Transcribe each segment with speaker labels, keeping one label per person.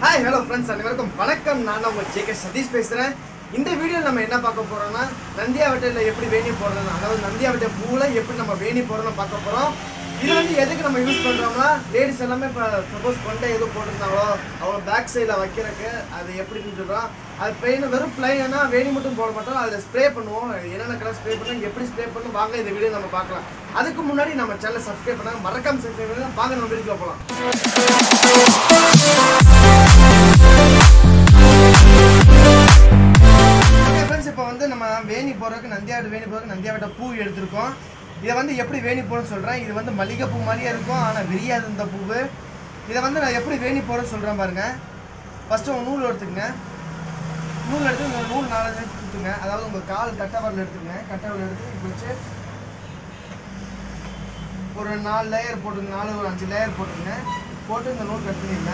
Speaker 1: hi hello friends அனைவருக்கும் வணக்கம் நான் உங்கள் ஜேகே சதீஷ் பேசுகிறேன் இந்த வீடியோவில் நம்ம என்ன பார்க்க போகிறோம்னா நந்தியாவட்டையில் எப்படி வேணி போடுறதுன்னு அதாவது நந்தியாவட்டை பூவில் எப்படி நம்ம வேணி போடுறதுன்னு பார்க்க போகிறோம் இது வந்து எதுக்கு நம்ம யூஸ் பண்ணுறோம்னா லேடிஸ் எல்லாமே இப்போ சப்போஸ் கொண்டை எதுவும் போட்டிருந்தாங்களோ அவங்க பேக் சைடில் வைக்கிறதுக்கு அது எப்படின்னு சொல்கிறோம் அது பிளெயின் வெறும் பிளைனா வேணி மட்டும் போட மாட்டோம் அதில் ஸ்ப்ரே பண்ணுவோம் என்னென்ன கலர் ஸ்ப்ரே பண்ணோம் எப்படி ஸ்ப்ரே பண்ணணும் வாங்க இந்த வீடியோ நம்ம பார்க்கலாம் அதுக்கு முன்னாடி நம்ம சேனலை சப்ஸ்கிரைப் பண்ணாங்க மறக்காம சப்ஸ்கிரைப் பண்ணுங்க வாங்க நம்ம வீடியோ போகலாம் ஓகே ஃப்ரெண்ட்ஸ் இப்போ வந்து நம்ம வேணி போடுறதுக்கு நந்தியாவட்ட வேணி போடுறதுக்கு நந்தியாவட்ட பூ எடுத்திருக்கோம் இதை வந்து எப்படி வேணி போடுறேன்னு சொல்கிறேன் இது வந்து மல்லிகைப்பூ மாதிரியே இருக்கும் ஆனால் விரியாது இந்த பூவு இதை வந்து நான் எப்படி வேணி போடுறேன்னு சொல்கிறேன் பாருங்க ஃபஸ்ட்டு உங்கள் நூல் எடுத்துக்கங்க நூல் எடுத்து இந்த நூல் நாலு எடுத்துங்க அதாவது உங்கள் கால் கட்டவரில் எடுத்துங்க கட்டவரில் எடுத்து இப்படி வச்சு ஒரு நாலு லேயர் போட்டுங்க நாலு ஒரு அஞ்சு லேயர் போட்டுங்க போட்டு இந்த நூல் கட் பண்ணிடுங்க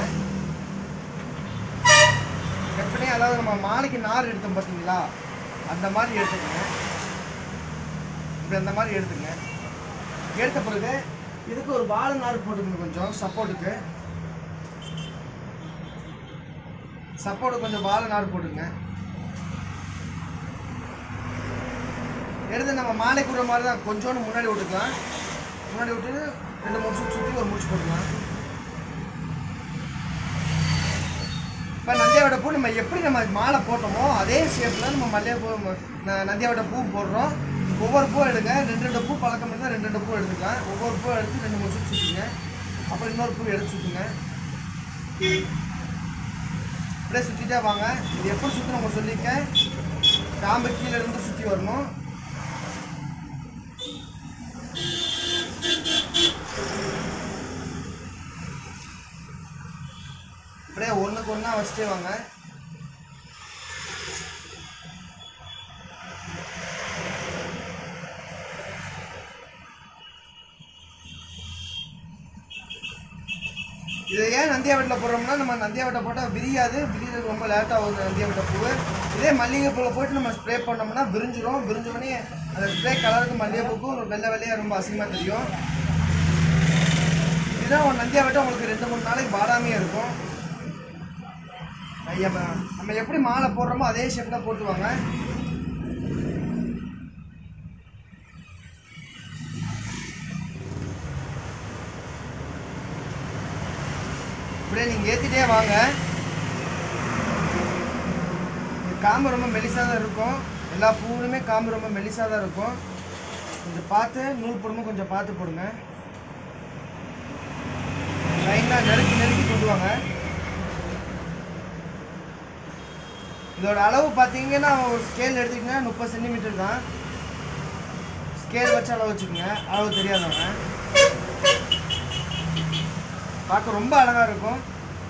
Speaker 1: கட் பண்ணி அதாவது நம்ம மாலைக்கு நார் எடுத்தோம் பார்த்தீங்களா அந்த மாதிரி எடுத்துக்கங்க இப்படி அந்த மாதிரி எடுத்துங்க எடுத்த பிறகு இதுக்கு ஒரு வாழை நார் போட்டுக்கணும் கொஞ்சம் சப்போர்ட்டுக்கு சப்போர்ட்டு கொஞ்சம் வாழை நார் போட்டுங்க எடுத்து நம்ம மாலைக்கு விடுற மாதிரி தான் கொஞ்சோண்டு முன்னாடி விட்டுக்கலாம் முன்னாடி விட்டு ரெண்டு மூணு சுற்றி சுற்றி ஒரு முடிச்சு போட்டுக்கலாம் இப்போ நந்தியாவட்ட பூ நம்ம எப்படி நம்ம மாலை போட்டோமோ அதே ஷேப்பில் நம்ம மல்லிகைப்பூ ந- நந்தியாவட்ட பூ போடுறோம் ஒவ்வொரு பூ எடுங்க ரெண்டு ரெண்டு பூ பழக்கம் இருந்தால் ரெண்டு ரெண்டு பூ எடுத்துக்கலாம் ஒவ்வொரு பூ எடுத்து ரெண்டு மூணு சுற்றி சுற்றிங்க அப்புறம் இன்னொரு பூ எடுத்து சுற்றுங்க அப்படியே சுற்றிட்டே வாங்க இது எப்படி சுற்றணும் உங்க சொல்லியிருக்கேன் காம்பு கீழே இருந்து சுற்றி வரணும் அப்படியே ஒன்றுக்கு ஒன்றா வச்சுட்டே வாங்க இதை ஏன் நந்தியாவட்டில் போடுறோம்னா நம்ம நந்தியாவட்டை போட்டால் விரியாது விரியறது ரொம்ப லேட்டாக ஆகுது நந்தியாவட்டை பூவு இதே மல்லிகைப்பூவில் போட்டு நம்ம ஸ்ப்ரே பண்ணோம்னா விரிஞ்சிரும் விரிஞ்ச உடனே அந்த ஸ்ப்ரே கலருக்கு மல்லிகைப்பூக்கும் ஒரு வெள்ளை வெள்ளையாக ரொம்ப அசிங்கமாக தெரியும் இதுதான் ஒரு நந்தியாவட்டை உங்களுக்கு ரெண்டு மூணு நாளைக்கு பாடாமையே இருக்கும் ஐயா ம- நம்ம எப்படி மாலை போடுறோமோ அதே ஷேப்பில் போட்டுவாங்க இப்படியே நீங்கள் ஏற்றிட்டே வாங்க இந்த காம்பு ரொம்ப மெலிசாக தான் இருக்கும் எல்லா பூவுலுமே காம்பு ரொம்ப மெலிசாக தான் இருக்கும் கொஞ்சம் பார்த்து நூல் போடும்போது கொஞ்சம் பார்த்து போடுங்க லைனாக நெருக்கி நெருக்கி கொண்டு வாங்க இதோட அளவு பார்த்தீங்கன்னா ஒரு ஸ்கேல் எடுத்தீங்கன்னா முப்பது சென்டிமீட்டர் தான் ஸ்கேல் வச்சு அளவு வச்சுக்கோங்க அளவு தெரியாதவங்க பார்க்க ரொம்ப அழகாக இருக்கும்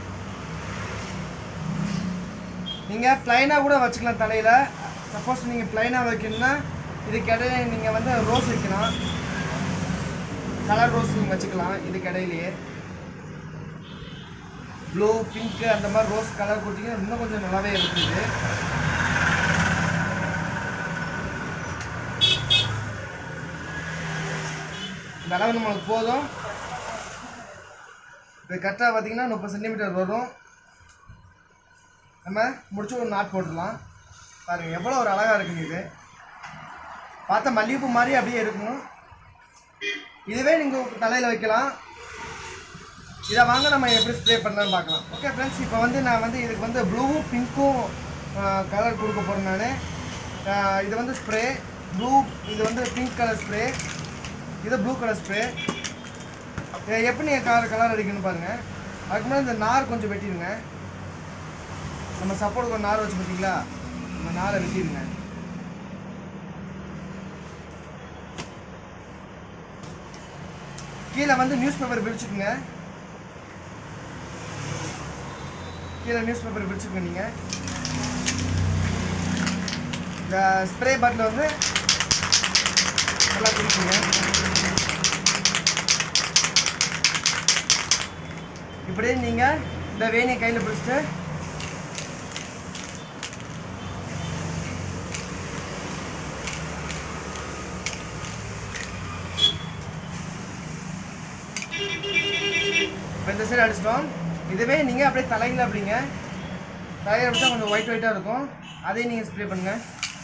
Speaker 1: நீங்கள் ப்ளைனாக கூட வச்சுக்கலாம் தலையில் சப்போஸ் நீங்கள் ப்ளைனாக வைக்கணும்னா இதுக்கு இடையில நீங்கள் வந்து ரோஸ் வைக்கலாம் கலர் ரோஸ் நீங்கள் வச்சுக்கலாம் இதுக்கு இடையிலேயே ப்ளூ பிங்க் அந்த மாதிரி ரோஸ் கலர் கொடுத்தீங்கன்னா இன்னும் கொஞ்சம் நல்லாவே இருக்குது இந்த அளவு நம்மளுக்கு போதும் இது கரெக்டாக பார்த்தீங்கன்னா முப்பது சென்டிமீட்டர் வரும் நம்ம முடிச்சு ஒரு நாட் போட்டுடலாம் பாருங்கள் எவ்வளோ ஒரு அழகாக இருக்குங்க இது பார்த்தா மல்லிகைப்பூ மாதிரி அப்படியே இருக்கணும் இதுவே நீங்கள் தலையில் வைக்கலாம் இதை வாங்க நம்ம எப்படி ஸ்ப்ரே பண்ணலாம்னு பார்க்கலாம் ஓகே ஃப்ரெண்ட்ஸ் இப்போ வந்து நான் வந்து இதுக்கு வந்து ப்ளூவும் பிங்க்கும் கலர் கொடுக்க போகிறேன் நான் இது வந்து ஸ்ப்ரே ப்ளூ இது வந்து பிங்க் கலர் ஸ்ப்ரே இது ப்ளூ கலர் ஸ்ப்ரே இதை எப்படி நீங்கள் கலர் கலர் அடிக்கணும்னு பாருங்கள் அதுக்கு முன்னாடி இந்த நார் கொஞ்சம் வெட்டிடுங்க நம்ம சப்போர்ட் ஒரு நார் வச்சு பார்த்தீங்களா இந்த நாரை வெட்டிடுங்க கீழே வந்து நியூஸ் பேப்பர் பிரிச்சுக்குங்க கீழே நியூஸ் பேப்பர் பிரிச்சுக்கோங்க நீங்கள் இந்த ஸ்ப்ரே பாட்டில் வந்து நல்லா பிடிக்குங்க இப்படியே நீங்கள் இந்த வேணியை கையில் பிடிச்சிட்டு இப்போ இந்த சைடு அடிச்சிட்டோம் இதுவே நீங்கள் அப்படியே தலையில் அப்படிங்க தலையில் அப்படியே கொஞ்சம் ஒயிட் ஒயிட்டாக இருக்கும் அதையும் நீங்கள் ஸ்ப்ரே பண்ணுங்கள்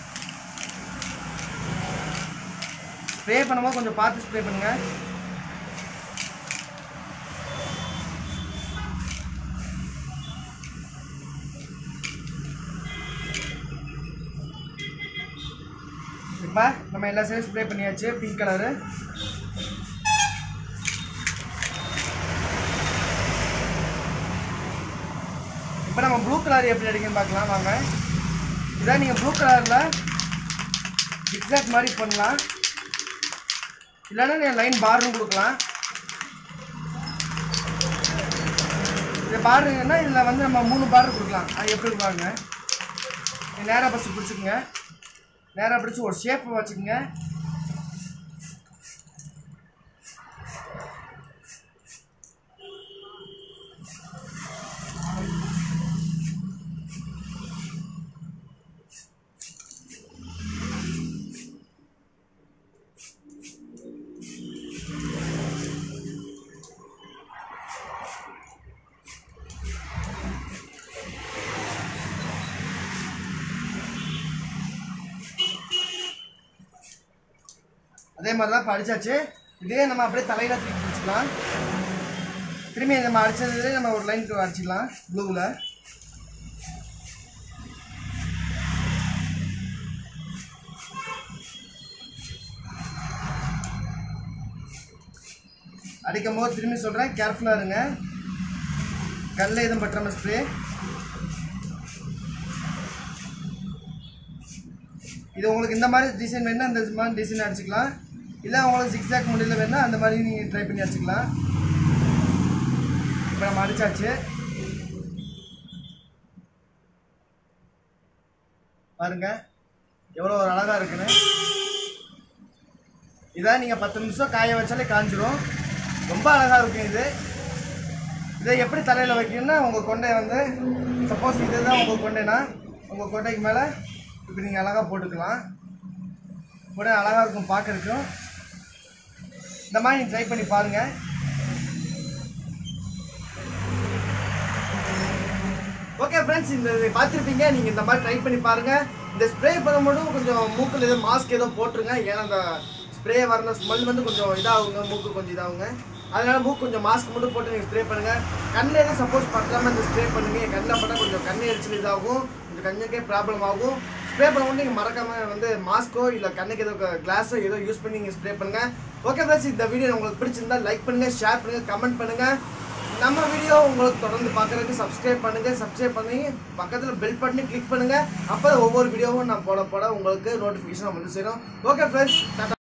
Speaker 1: ஸ்ப்ரே பண்ணும்போது கொஞ்சம் பார்த்து ஸ்ப்ரே பண்ணுங்கள் இப்போ நம்ம எல்லா சைடும் ஸ்ப்ரே பண்ணியாச்சு பிங்க் கலரு இப்போ நம்ம ப்ளூ கலர் எப்படி அடிக்கணும்னு பார்க்கலாம் வாங்க இதான் நீங்கள் ப்ளூ கலரில் ஜிக்ஸாக் மாதிரி பண்ணலாம் இல்லைன்னா நீங்கள் லைன் பார்டரும் கொடுக்கலாம் இது பார்டருங்கன்னா இதில் வந்து நம்ம மூணு பார்டர் கொடுக்கலாம் அது எப்படி பாருங்க நேராக ஃபஸ்ட்டு பிடிச்சிக்கோங்க நேராக பிடிச்சி ஒரு ஷேப் வச்சுக்கோங்க அதே மாதிரி தான் இப்போ அடிச்சாச்சு இதே நம்ம அப்படியே தலையில் தூக்கி பிடிச்சிக்கலாம் திரும்பி நம்ம அடிச்சதுலேயே நம்ம ஒரு லைன் அடிச்சிக்கலாம் ப்ளூவில் அடிக்கும் போது திரும்பி சொல்கிறேன் கேர்ஃபுல்லாக இருங்க கல்ல எதுவும் பட்டுற ஸ்ப்ரே இது உங்களுக்கு இந்த மாதிரி டிசைன் வேணால் இந்த மாதிரி டிசைன் அடிச்சுக்கலாம் இல்லை உங்களுக்கு சிக்ஸ் ஜாக் முடியல வேணால் அந்த மாதிரி நீங்கள் ட்ரை பண்ணி அடிச்சுக்கலாம் இப்போ நம்ம அடிச்சாச்சு பாருங்க எவ்வளோ ஒரு அழகாக இருக்குன்னு இதை நீங்கள் பத்து நிமிஷம் காய வச்சாலே காஞ்சிரும் ரொம்ப அழகாக இருக்கும் இது இதை எப்படி தலையில் வைக்கணும்னா உங்கள் கொண்டை வந்து சப்போஸ் இதுதான் உங்கள் கொண்டைனா உங்கள் கொண்டைக்கு மேலே இப்படி நீங்கள் அழகாக போட்டுக்கலாம் கூட அழகாக இருக்கும் பார்க்கறதுக்கும் இந்த மாதிரி நீங்கள் ட்ரை பண்ணி பாருங்கள் ஓகே ஃப்ரெண்ட்ஸ் இந்த இது பார்த்துருப்பீங்க நீங்கள் இந்த மாதிரி ட்ரை பண்ணி பாருங்கள் இந்த ஸ்ப்ரே பண்ணும்போது கொஞ்சம் மூக்கில் ஏதோ மாஸ்க் ஏதோ போட்டுருங்க ஏன்னா அந்த ஸ்ப்ரே வர ஸ்மெல் வந்து கொஞ்சம் இதாகுங்க மூக்கு கொஞ்சம் இதாகுங்க அதனால மூக்கு கொஞ்சம் மாஸ்க் மட்டும் போட்டு நீங்கள் ஸ்ப்ரே பண்ணுங்கள் கண்ணில் எதுவும் சப்போஸ் பற்றாமல் இந்த ஸ்ப்ரே பண்ணுங்க கண்ணில் பட்டால் கொஞ்சம் கண்ணு எரிச்சல் இதாகும் கொஞ்சம் கண்ணுக்கே ப்ராப்ளம் ஆகும் ஸ்ப்ரே பண்ணும்போது நீங்கள் மறக்காமல் வந்து மாஸ்க்கோ இல்லை கண்ணுக்கு ஏதோ கிளாஸோ ஏதோ யூஸ் பண்ணி நீங்கள் ஸ்ப்ரே பண்ணுங்கள் ஓகே ஃப்ரெண்ட்ஸ் இந்த வீடியோ உங்களுக்கு பிடிச்சிருந்தா லைக் பண்ணுங்கள் ஷேர் பண்ணுங்கள் கமெண்ட் பண்ணுங்கள் நம்ம வீடியோ உங்களுக்கு தொடர்ந்து பார்க்குறதுக்கு சப்ஸ்கிரைப் பண்ணுங்கள் சப்ஸ்கிரைப் பண்ணி பக்கத்தில் பெல் பட்டனி கிளிக் பண்ணுங்கள் அப்போ ஒவ்வொரு வீடியோவும் நான் போட போட உங்களுக்கு நோட்டிஃபிகேஷன் வந்து சேரும் ஓகே ஃப்ரெண்ட்ஸ் டாட்டா